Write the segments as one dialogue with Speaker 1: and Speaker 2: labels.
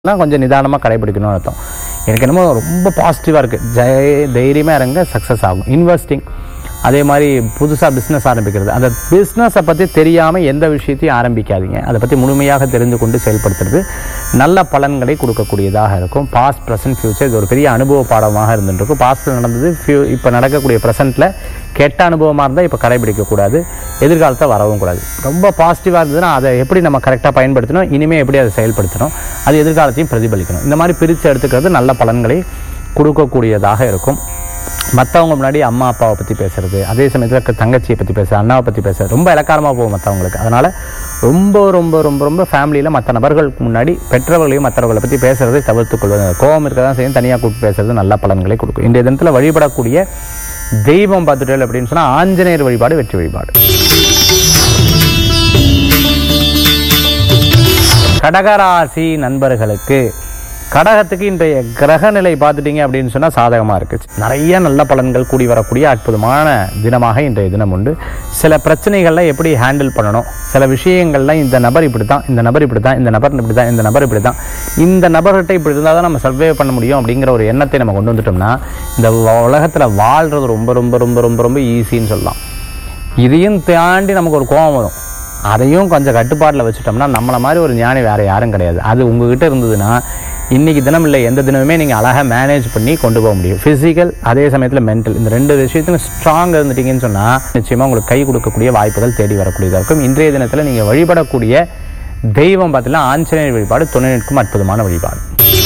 Speaker 1: எல்லாம் கொஞ்சம் நிதானமாக கடைபிடிக்கணும்னு அர்த்தம் எனக்கு என்னமோ ரொம்ப பாசிட்டிவாக இருக்குது ஜெய தைரியமாக இறங்க சக்ஸஸ் ஆகும் இன்வெஸ்டிங் அதே மாதிரி புதுசாக பிஸ்னஸ் ஆரம்பிக்கிறது அந்த பிஸ்னஸை பற்றி தெரியாமல் எந்த விஷயத்தையும் ஆரம்பிக்காதீங்க அதை பற்றி முழுமையாக தெரிந்து கொண்டு செயல்படுத்துறது நல்ல பலன்களை கொடுக்கக்கூடியதாக இருக்கும் பாஸ்ட் ப்ரெசன்ட் ஃபியூச்சர் இது ஒரு பெரிய அனுபவ பாடமாக இருந்துட்டு இருக்கும் பாஸ்ட்டில் நடந்தது ஃபியூ இப்போ நடக்கக்கூடிய ப்ரெசென்ட்டில் கெட்ட அனுபவமாக இருந்தால் இப்போ கடைபிடிக்கக்கூடாது எதிர்காலத்தை வரவும் கூடாது ரொம்ப பாசிட்டிவாக இருந்ததுன்னா அதை எப்படி நம்ம கரெக்டாக பயன்படுத்தணும் இனிமேல் எப்படி அதை செயல்படுத்தணும் அது எதிர்காலத்தையும் பிரதிபலிக்கணும் இந்த மாதிரி பிரித்து எடுத்துக்கிறது நல்ல பலன்களை கொடுக்கக்கூடியதாக இருக்கும் மற்றவங்க முன்னாடி அம்மா அப்பாவை பற்றி பேசுறது அதே சமயத்தில் தங்கச்சியை பற்றி பேசுறது அண்ணாவை பற்றி பேசுறது ரொம்ப இலக்காரமாக போகும் மற்றவங்களுக்கு அதனால் ரொம்ப ரொம்ப ரொம்ப ரொம்ப ஃபேமிலியில் மற்ற நபர்களுக்கு முன்னாடி பெற்றவர்களையும் மற்றவர்களை பற்றி பேசுறதை தவிர்த்துக் கொள்வது கோபம் இருக்க தான் செய்யும் தனியாக கூப்பிட்டு பேசுறது நல்ல பலன்களை கொடுக்கும் இன்றைய தினத்தில் வழிபடக்கூடிய தெய்வம் பார்த்துட்டேன் அப்படின்னு சொன்னால் ஆஞ்சநேயர் வழிபாடு வெற்றி வழிபாடு கடகராசி நண்பர்களுக்கு கடகத்துக்கு இன்றைய கிரக நிலை பார்த்துட்டீங்க அப்படின்னு சொன்னால் சாதகமாக இருக்குது நிறைய நல்ல பலன்கள் கூடி வரக்கூடிய அற்புதமான தினமாக இன்றைய தினம் உண்டு சில பிரச்சனைகள்லாம் எப்படி ஹேண்டில் பண்ணணும் சில விஷயங்கள்லாம் இந்த நபர் இப்படி தான் இந்த நபர் இப்படி தான் இந்த நபர் இப்படி தான் இந்த நபர் இப்படி தான் இந்த நபர்கிட்ட இப்படி இருந்தால் தான் நம்ம சர்வே பண்ண முடியும் அப்படிங்கிற ஒரு எண்ணத்தை நம்ம கொண்டு வந்துட்டோம்னா இந்த உலகத்தில் வாழ்கிறது ரொம்ப ரொம்ப ரொம்ப ரொம்ப ரொம்ப ஈஸின்னு சொல்லலாம் இதையும் தாண்டி நமக்கு ஒரு கோபம் வரும் அதையும் கொஞ்சம் கட்டுப்பாட்டில் வச்சுட்டோம்னா நம்மளை மாதிரி ஒரு ஞானி வேறு யாரும் கிடையாது அது உங்ககிட்ட இருந்ததுன்னா இன்றைக்கி தினம் இல்லை எந்த தினமுமே நீங்கள் அழகாக மேனேஜ் பண்ணி கொண்டு போக முடியும் ஃபிசிக்கல் அதே சமயத்தில் மென்டல் இந்த ரெண்டு விஷயத்துலையும் ஸ்ட்ராங் இருந்துட்டீங்கன்னு சொன்னால் நிச்சயமாக உங்களுக்கு கை கொடுக்கக்கூடிய வாய்ப்புகள் தேடி வரக்கூடியதாக இருக்கும் இன்றைய தினத்தில் நீங்கள் வழிபடக்கூடிய தெய்வம் பார்த்தீங்கன்னா ஆஞ்சநேயர் வழிபாடு துணை நிற்கும் அற்புதமான வழிபாடு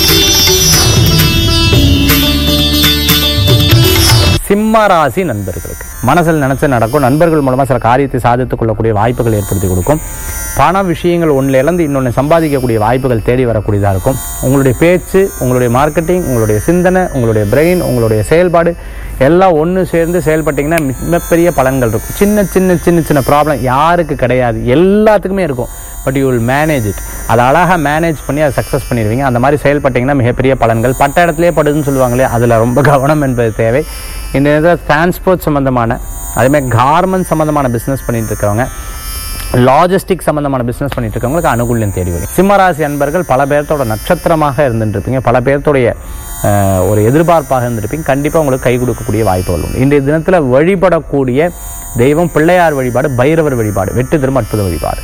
Speaker 1: சிம்ம ராசி நண்பர்களுக்கு மனசில் நினைச்சு நடக்கும் நண்பர்கள் மூலமாக சில காரியத்தை சாதித்துக் கொள்ளக்கூடிய வாய்ப்புகள் ஏற்படுத்தி கொடுக்கும் பண விஷயங்கள் ஒன்றில் இழந்து இன்னொன்று சம்பாதிக்கக்கூடிய வாய்ப்புகள் தேடி வரக்கூடியதாக இருக்கும் உங்களுடைய பேச்சு உங்களுடைய மார்க்கெட்டிங் உங்களுடைய சிந்தனை உங்களுடைய பிரெயின் உங்களுடைய செயல்பாடு எல்லாம் ஒன்று சேர்ந்து செயல்பட்டிங்கன்னா மிகப்பெரிய பலன்கள் இருக்கும் சின்ன சின்ன சின்ன சின்ன ப்ராப்ளம் யாருக்கு கிடையாது எல்லாத்துக்குமே இருக்கும் but you will manage it அதை அழகாக மேனேஜ் பண்ணி அதை சக்ஸஸ் பண்ணிடுவீங்க அந்த மாதிரி செயல்பட்டிங்கன்னா மிகப்பெரிய பலன்கள் பட்ட இடத்துலேயே படுதுன்னு சொல்லுவாங்களே அதில் ரொம்ப கவனம் என்பது தேவை இந்த நேரத்தில் டிரான்ஸ்போர்ட் சம்மந்தமான அதேமாதிரி கார்மெண்ட் சம்மந்தமான பிஸ்னஸ் பண்ணிட்டு இருக்கவங்க லாஜிஸ்டிக் சம்மந்தமான பிஸ்னஸ் பண்ணிட்டு இருக்கவங்களுக்கு அனுகூல்யம் தேடி வரும் சிம்மராசி அன்பர்கள் பல பேர்த்தோட நட்சத்திரமாக இருந்துட்டு இருப்பீங்க பல பேர்த்தோடைய அஹ், ஒரு எதிர்பார்ப்பாக இருந்திருப்பீங்க கண்டிப்பாக உங்களுக்கு கை கொடுக்கக்கூடிய வாய்ப்புகள் உண்டு இன்றைய தினத்தில் வழிபடக்கூடிய தெய்வம் பிள்ளையார் வழிபாடு பைரவர் வழிபாடு வெற்றி திரும்ப அற்புத வழிபாடு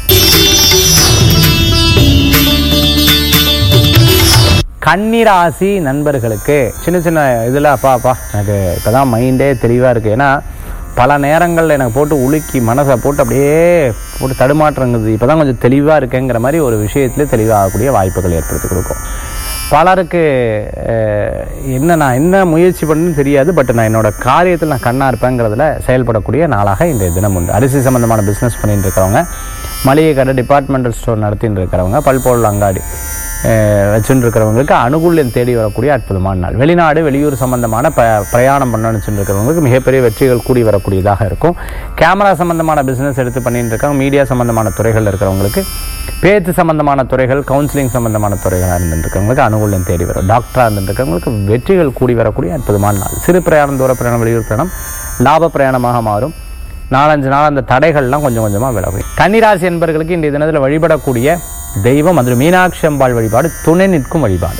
Speaker 1: கன்னிராசி நண்பர்களுக்கு சின்ன சின்ன இதில் அப்பா அப்பா எனக்கு இப்போ தான் மைண்டே தெளிவாக இருக்குது ஏன்னா பல நேரங்களில் எனக்கு போட்டு உலுக்கி மனசை போட்டு அப்படியே போட்டு தடுமாற்றங்குது இப்போ தான் கொஞ்சம் தெளிவாக இருக்கேங்கிற மாதிரி ஒரு விஷயத்துல தெளிவாகக்கூடிய வாய்ப்புகள் ஏற்படுத்தி கொடுக்கும் பலருக்கு அஹ், என்ன நான் என்ன முயற்சி பண்ணுன்னு தெரியாது பட் நான் என்னோட காரியத்தில் நான் கண்ணாக இருப்பேங்கிறதுல செயல்படக்கூடிய நாளாக இன்றைய தினம் உண்டு அரிசி சம்மந்தமான பிஸ்னஸ் பண்ணிட்டு இருக்கிறவங்க மளிகை கடை டிபார்ட்மெண்டல் ஸ்டோர் நடத்திட்டு இருக்கிறவங்க பல்பொருள் அங்காடி வச்சுட்டு இருக்கிறவங்களுக்கு அனுகூல்யம் தேடி வரக்கூடிய அற்புதமான நாள் வெளிநாடு வெளியூர் சம்பந்தமான ப பிரயாணம் பண்ண வச்சுட்டு இருக்கிறவங்களுக்கு மிகப்பெரிய வெற்றிகள் கூடி வரக்கூடியதாக இருக்கும் கேமரா சம்பந்தமான பிஸ்னஸ் எடுத்து பண்ணிட்டு இருக்காங்க மீடியா சம்பந்தமான துறைகள் இருக்கிறவங்களுக்கு பேச்சு சம்பந்தமான துறைகள் கவுன்சிலிங் சம்பந்தமான துறைகளாக இருந்துட்டு இருக்கவங்களுக்கு அனுகூல்யம் தேடி வரும் டாக்டராக இருந்துட்டு இருக்கவங்களுக்கு வெற்றிகள் கூடி வரக்கூடிய அற்புதமான நாள் சிறு பிரயாணம் தூர பிரயாணம் வெளியூர் பிரயாணம் லாப பிரயாணமாக மாறும் நாலஞ்சு நாள் அந்த தடைகள்லாம் கொஞ்சம் கொஞ்சமாக விலகும் கன்னிராசி என்பர்களுக்கு இன்றைய தினத்தில் வழிபடக்கூடிய தெய்வம் அது மீனாட்சி அம்பாள் வழிபாடு துணை நிற்கும் வழிபாடு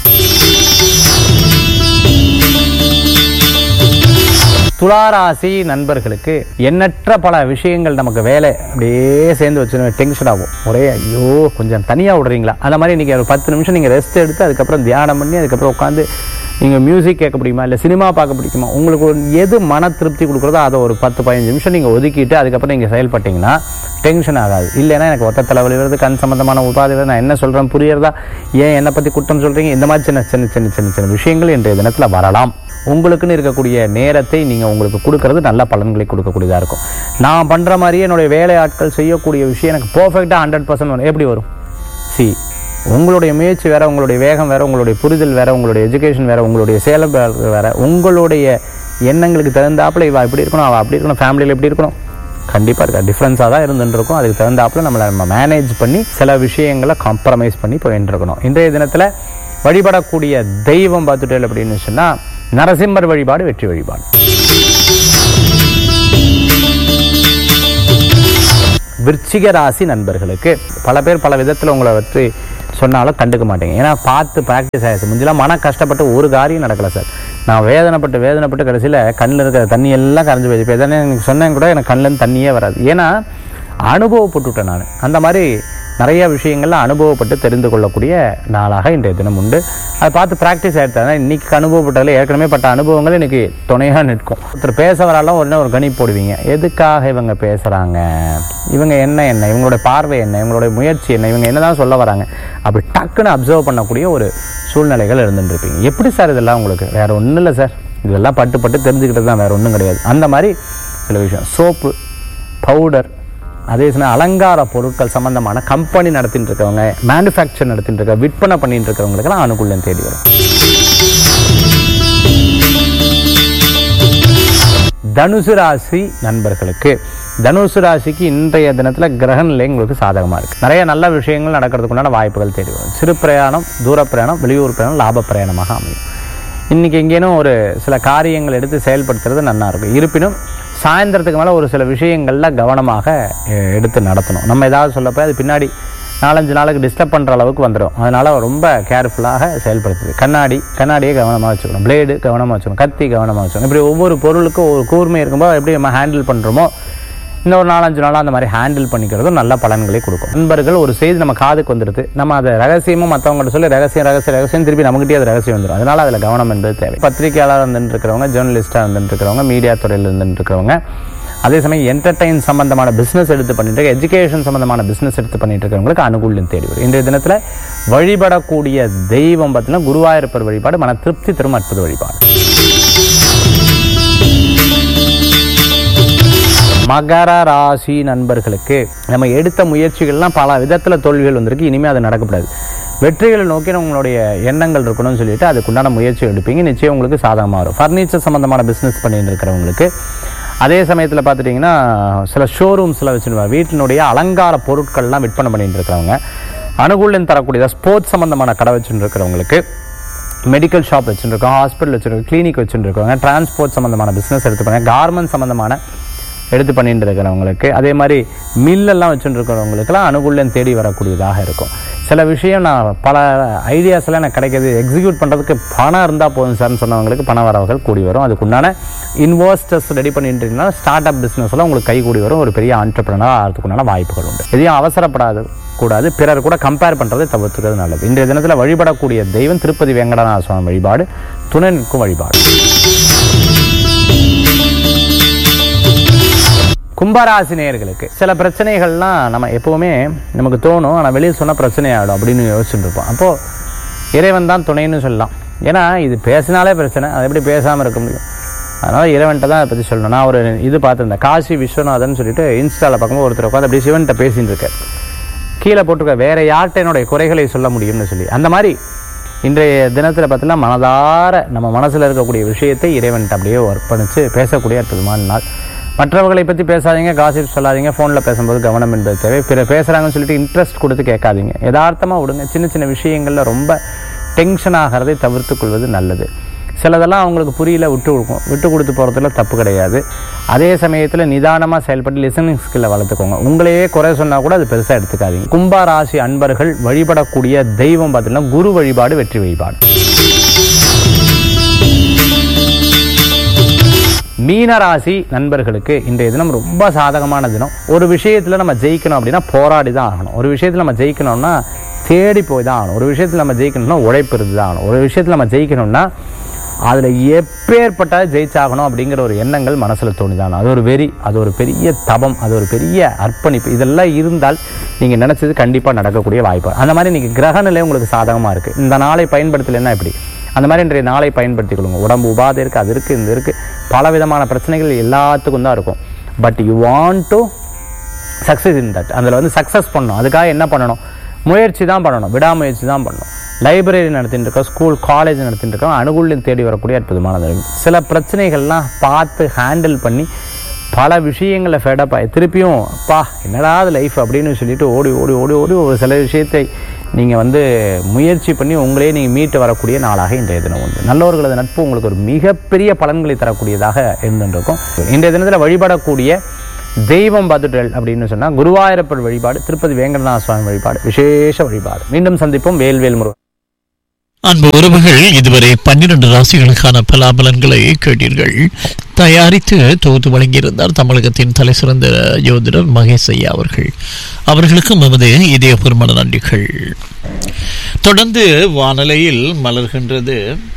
Speaker 1: துளாராசி நண்பர்களுக்கு எண்ணற்ற பல விஷயங்கள் நமக்கு வேலை அப்படியே சேர்ந்து வச்சு டென்ஷன் ஆகும் ஒரே ஐயோ கொஞ்சம் தனியாக விடுறீங்களா அந்த மாதிரி நீங்கள் ஒரு பத்து நிமிஷம் நீங்கள் ரெஸ்ட் எடுத்து அதுக்கப்புறம் தியானம் பண்ணி அதுக்கப்புறம் உட்காந்து நீங்கள் மியூசிக் கேட்க பிடிக்குமா இல்லை சினிமா பார்க்க பிடிக்குமா உங்களுக்கு ஒரு எது மன திருப்தி கொடுக்குறதோ அதை ஒரு பத்து பதினஞ்சு நிமிஷம் நீங்கள் ஒதுக்கிட்டு அதுக்கப்புறம் நீங்கள் செயல்பட்டீங்கன்னா டென்ஷன் ஆகாது இல்லைன்னா எனக்கு ஒத்த தலைவலி வருது கண் சம்பந்தமான உபாதை வருது நான் என்ன சொல்கிறேன் புரியறதா ஏன் என்னை பற்றி குற்றம் சொல்கிறீங்க இந்த மாதிரி சின்ன சின்ன சின்ன சின்ன சின்ன விஷயங்கள் இன்றைய தினத்தில் வரலாம் உங்களுக்குன்னு இருக்கக்கூடிய நேரத்தை நீங்கள் உங்களுக்கு கொடுக்கறது நல்ல பலன்களை கொடுக்கக்கூடியதாக இருக்கும் நான் பண்ணுற மாதிரியே என்னுடைய வேலை ஆட்கள் செய்யக்கூடிய விஷயம் எனக்கு பர்ஃபெக்டாக ஹண்ட்ரட் பர்சன்ட் வரும் எப்படி வரும் சி உங்களுடைய முயற்சி வேற உங்களுடைய வேகம் வேற உங்களுடைய புரிதல் வேற உங்களுடைய எஜுகேஷன் வேற உங்களுடைய செயல்பாடு வேற உங்களுடைய எண்ணங்களுக்கு தகுந்தாப்புல இவ இப்படி இருக்கணும் அவள் அப்படி இருக்கணும் ஃபேமிலியில் எப்படி இருக்கணும் கண்டிப்பாக இருக்கா டிஃப்ரென்ஸாக தான் இருந்துட்டு இருக்கும் அதுக்கு தகுந்தாப்புல நம்மளை நம்ம மேனேஜ் பண்ணி சில விஷயங்களை காம்ப்ரமைஸ் பண்ணி போயிட்டு இருக்கணும் இன்றைய தினத்தில் வழிபடக்கூடிய தெய்வம் பார்த்துட்டேன் அப்படின்னு சொன்னால் நரசிம்மர் வழிபாடு வெற்றி வழிபாடு விருச்சிக ராசி நண்பர்களுக்கு பல பேர் பல விதத்தில் உங்களை பற்றி சொன்னாலும் கண்டுக்க மாட்டேங்க ஏன்னா பார்த்து ப்ராக்டிஸ் ஆயிடுச்சு முந்திலாம் மன கஷ்டப்பட்டு ஒரு காரியம் நடக்கல சார் நான் வேதனைப்பட்டு வேதனைப்பட்டு கடைசியில் கண்ணில் இருக்கிற தண்ணி எல்லாம் கரைஞ்சு போயிடுச்சு இப்போ எதனா எனக்கு சொன்னேன் கூட எனக்கு கண்ணிலேருந்து தண்ணியே வராது ஏன்னா அனுபவப்பட்டுவிட்டேன் நான் அந்த மாதிரி நிறைய விஷயங்கள்ல அனுபவப்பட்டு தெரிந்து கொள்ளக்கூடிய நாளாக இன்றைய தினம் உண்டு அதை பார்த்து ப்ராக்டிஸ் ஆகிடுத்தாங்க இன்னைக்கு அனுபவப்பட்டதில் ஏற்கனவே பட்ட அனுபவங்கள் இன்னைக்கு துணையாக நிற்கும் ஒருத்தர் பேச வராலும் உடனே ஒரு கணி போடுவீங்க எதுக்காக இவங்க பேசுகிறாங்க இவங்க என்ன என்ன இவங்களோட பார்வை என்ன இவங்களுடைய முயற்சி என்ன இவங்க என்னதான் சொல்ல வராங்க அப்படி டக்குன்னு அப்சர்வ் பண்ணக்கூடிய ஒரு சூழ்நிலைகள் இருந்துட்டு இருப்பீங்க எப்படி சார் இதெல்லாம் உங்களுக்கு வேற ஒன்றும் இல்லை சார் இதெல்லாம் பட்டு பட்டு தெரிஞ்சுக்கிட்டு தான் வேற ஒன்றும் கிடையாது அந்த மாதிரி சில விஷயம் சோப்பு பவுடர் அதே சமயம் அலங்கார பொருட்கள் சம்பந்தமான கம்பெனி நடத்திட்டு இருக்கவங்க மேனுஃபேக்சர் நடத்திட்டு இருக்க விற்பனை பண்ணிட்டு இருக்கிறவங்களுக்கெல்லாம் அனுகூலம் தேடி வரும் தனுசு ராசி நண்பர்களுக்கு தனுசு ராசிக்கு இன்றைய தினத்துல கிரக நிலை உங்களுக்கு சாதகமா இருக்கு நிறைய நல்ல விஷயங்கள் நடக்கிறதுக்கு உண்டான வாய்ப்புகள் தேடி வரும் சிறு பிரயாணம் தூர பிரயாணம் வெளியூர் பிரயாணம் லாப பிரயாணமாக அமையும் இன்னைக்கு எங்கேனும் ஒரு சில காரியங்கள் எடுத்து செயல்படுத்துறது நல்லா இருக்கும் இருப்பினும் சாயந்தரத்துக்கு மேலே ஒரு சில விஷயங்கள்ல கவனமாக அஹ், எடுத்து நடத்தணும் நம்ம ஏதாவது சொல்லப்போ அது பின்னாடி நாலஞ்சு நாளுக்கு டிஸ்டர்ப் பண்ணுற அளவுக்கு வந்துடும் அதனால ரொம்ப கேர்ஃபுல்லாக செயல்படுத்துது கண்ணாடி கண்ணாடியை கவனமாக வச்சுக்கணும் பிளேடு கவனமாக வச்சுக்கணும் கத்தி கவனமாக வச்சுக்கணும் இப்படி ஒவ்வொரு பொருளுக்கும் ஒரு கூர்மை இருக்கும்போது எப்படி நம்ம ஹேண்டில் பண்ணுறோமோ இந்த ஒரு நாலஞ்சு நாளாக அந்த மாதிரி ஹேண்டில் பண்ணிக்கிறதும் நல்ல பலன்களை கொடுக்கும் நண்பர்கள் ஒரு செய்தி நம்ம காதுக்கு வந்துடுது நம்ம அதை ரகசியமும் மற்றவங்கள்ட்ட சொல்லி ரகசியம் ரகசியம் ரகசியம் திருப்பி நமக்கிட்டே அது ரகசியம் வந்துடும் அதனால அதில் கவனம் என்பது தேவை பத்திரிகையாளர் இருந்துட்டு இருக்கிறவங்க ஜேர்னலிஸ்டாக இருந்துட்டு இருக்கிறவங்க மீடியா துறையில் இருந்துட்டு இருக்கிறவங்க அதே சமயம் என்டர்டைன் சம்பந்தமான பிசினஸ் எடுத்து பண்ணிட்டு இருக்க எஜுகேஷன் சம்பந்தமான பிசினஸ் எடுத்து பண்ணிட்டு இருக்கிறவங்களுக்கு அனுகூல்யம் தேடி வரும் இன்றைய தினத்தில் வழிபடக்கூடிய தெய்வம் பார்த்தீங்கன்னா குருவாயூரப்பர் வழிபாடு மன திருப்தி தரும் அற்புத வழிபாடு மகர ராசி நண்பர்களுக்கு நம்ம எடுத்த முயற்சிகள்லாம் பல விதத்தில் தோல்விகள் வந்திருக்கு இனிமேல் அது நடக்கப்படாது வெற்றிகளை நோக்கி உங்களுடைய எண்ணங்கள் இருக்கணும்னு சொல்லிட்டு அதுக்குண்டான முயற்சி எடுப்பீங்க நிச்சயம் உங்களுக்கு சாதகமாக வரும் ஃபர்னிச்சர் சம்மந்தமான பிஸ்னஸ் பண்ணிட்டு இருக்கிறவங்களுக்கு அதே சமயத்தில் பார்த்துட்டிங்கன்னா சில ஷோரூம்ஸில் வச்சுருவாங்க வீட்டினுடைய அலங்கார பொருட்கள்லாம் விற்பனை பண்ணிட்டு இருக்கிறவங்க அனுகூலம் தரக்கூடிய ஸ்போர்ட்ஸ் சம்மந்தமான கடை வச்சுட்டு இருக்கிறவங்களுக்கு மெடிக்கல் ஷாப் வச்சுருக்கோம் ஹாஸ்பிட்டல் வச்சுருக்கோம் கிளினிக் வச்சுருக்கோங்க டிரான்ஸ்போர்ட் சம்மந்தமான பிஸ்னஸ் எடுத்து பண்ண கார்மெண்ட் சம்மந்தமான எடுத்து பண்ணிட்டு இருக்கிறவங்களுக்கு அதே மாதிரி மில்லெல்லாம் வச்சுட்டு இருக்கிறவங்களுக்குலாம் அனுகூலம் தேடி வரக்கூடியதாக இருக்கும் சில விஷயம் நான் பல ஐடியாஸ் எல்லாம் எனக்கு கிடைக்கிது எக்ஸிக்யூட் பண்ணுறதுக்கு பணம் இருந்தால் போதும் சார்னு சொன்னவங்களுக்கு பண வரவுகள் கூடி வரும் அதுக்குண்டான இன்வெஸ்டர்ஸ் ரெடி பண்ணிட்டுனா ஸ்டார்ட் அப் பிஸ்னஸ்லாம் உங்களுக்கு கை கூடி வரும் ஒரு பெரிய ஆண்டர்பிரினர் ஆகிறதுக்குண்டான வாய்ப்புகள் உண்டு எதையும் அவசரப்படாது கூடாது பிறர் கூட கம்பேர் பண்ணுறதை தவிர்த்துக்கிறது நல்லது இன்றைய தினத்தில் வழிபடக்கூடிய தெய்வம் திருப்பதி வெங்கடநாத சுவாமி வழிபாடு துணை நிற்கும் வழிபாடு கும்பராசி நேயர்களுக்கு சில பிரச்சனைகள்லாம் நம்ம எப்பவுமே நமக்கு தோணும் ஆனால் வெளியே சொன்னால் பிரச்சனை ஆகிடும் அப்படின்னு யோசிச்சுட்டு இருப்போம் அப்போது இறைவன் தான் துணைன்னு சொல்லலாம் ஏன்னா இது பேசினாலே பிரச்சனை அது எப்படி பேசாமல் இருக்க முடியும் அதனால் இறைவன்கிட்ட தான் அதை பற்றி சொல்லணும் நான் ஒரு இது பார்த்துருந்தேன் காசி விஸ்வநாதன் சொல்லிட்டு இன்ஸ்டாவில் பார்க்கும்போது ஒருத்தர் உட்காந்து அப்படியே சிவன்கிட்ட பேசிட்டு இருக்கார் கீழே போட்டிருக்க வேற யார்கிட்ட என்னுடைய குறைகளை சொல்ல முடியும்னு சொல்லி அந்த மாதிரி இன்றைய தினத்தில் பார்த்தீங்கன்னா மனதார நம்ம மனசில் இருக்கக்கூடிய விஷயத்தை இறைவன்கிட்ட அப்படியே அர்ப்பணித்து பேசக்கூடிய அற்புதமான நாள் மற்றவர்களை பற்றி பேசாதீங்க காசிப் சொல்லாதீங்க ஃபோனில் பேசும்போது கவனம் என்பது தேவை பிற பேசுகிறாங்கன்னு சொல்லிட்டு இன்ட்ரெஸ்ட் கொடுத்து கேட்காதீங்க யதார்த்தமாக விடுங்க சின்ன சின்ன விஷயங்களில் ரொம்ப டென்ஷன் ஆகிறதை தவிர்த்து கொள்வது நல்லது சிலதெல்லாம் அவங்களுக்கு புரியல விட்டு கொடுக்கும் விட்டு கொடுத்து போகிறதுல தப்பு கிடையாது அதே சமயத்தில் நிதானமாக செயல்பட்டு லிசனிங் ஸ்கில்லை வளர்த்துக்கோங்க உங்களையே குறை சொன்னால் கூட அது பெருசாக எடுத்துக்காதீங்க கும்ப ராசி அன்பர்கள் வழிபடக்கூடிய தெய்வம் பார்த்தீங்கன்னா குரு வழிபாடு வெற்றி வழிபாடு மீனராசி நண்பர்களுக்கு இன்றைய தினம் ரொம்ப சாதகமான தினம் ஒரு விஷயத்தில் நம்ம ஜெயிக்கணும் அப்படின்னா போராடி தான் ஆகணும் ஒரு விஷயத்தில் நம்ம ஜெயிக்கணும்னா தேடி போய் தான் ஆகணும் ஒரு விஷயத்தில் நம்ம ஜெயிக்கணும்னா உழைப்பு இருந்து தான் ஆகணும் ஒரு விஷயத்தில் நம்ம ஜெயிக்கணும்னா அதில் எப்பேற்பட்ட ஜெயிச்சாகணும் அப்படிங்கிற ஒரு எண்ணங்கள் மனசில் தோணிதான் அது ஒரு வெறி அது ஒரு பெரிய தபம் அது ஒரு பெரிய அர்ப்பணிப்பு இதெல்லாம் இருந்தால் நீங்கள் நினச்சது கண்டிப்பாக நடக்கக்கூடிய வாய்ப்பு அந்த மாதிரி இன்றைக்கி கிரக நிலை உங்களுக்கு சாதகமாக இருக்குது இந்த நாளை பயன்படுத்தலைன்னா எப்படி அந்த மாதிரி இன்றைய நாளை பயன்படுத்திக் கொள்ளுங்க உடம்பு உபாதை இருக்குது அது இருக்குது இந்த இருக்குது பல விதமான பிரச்சனைகள் எல்லாத்துக்கும் தான் இருக்கும் but you want to success in that அதில் வந்து சக்ஸஸ் பண்ணணும் அதுக்காக என்ன பண்ணணும் முயற்சி தான் பண்ணணும் விடாமுயற்சி தான் பண்ணணும் லைப்ரரி நடத்திட்டு இருக்கோம் ஸ்கூல் காலேஜ் நடத்திட்டு இருக்கோம் அனுகூலம் தேடி வரக்கூடிய அற்புதமானது சில பிரச்சனைகள்லாம் பார்த்து ஹேண்டில் பண்ணி பல விஷயங்களை ஃபெடப் ஆகி திருப்பியும் பா என்னடா லைஃப் அப்படின்னு சொல்லிட்டு ஓடி ஓடி ஓடி ஓடி ஒரு சில விஷயத்தை நீங்கள் வந்து முயற்சி பண்ணி உங்களே நீங்கள் மீட்டு வரக்கூடிய நாளாக இன்றைய தினம் உண்டு நல்லவர்களது நட்பு உங்களுக்கு ஒரு மிகப்பெரிய பலன்களை தரக்கூடியதாக இருந்துருக்கும் இன்றைய தினத்தில் வழிபடக்கூடிய தெய்வம் பார்த்துட்டல் அப்படின்னு சொன்னா குருவாயூரப்பர் வழிபாடு திருப்பதி வேங்கடநாத சுவாமி வழிபாடு விசேஷ வழிபாடு மீண்டும் சந்திப்போம் வேல்வேல் முருகன்
Speaker 2: அன்பு உறவுகள் இதுவரை பன்னிரண்டு ராசிகளுக்கான பலாபலன்களை கேட்டீர்கள் தயாரித்து தொகுத்து வழங்கியிருந்தார் தமிழகத்தின் தலை சிறந்த ஜோதிடர் மகேஷ் ஐயா அவர்கள் அவர்களுக்கும் எமது இதயபூர்வமான நன்றிகள் தொடர்ந்து வானலையில் மலர்கின்றது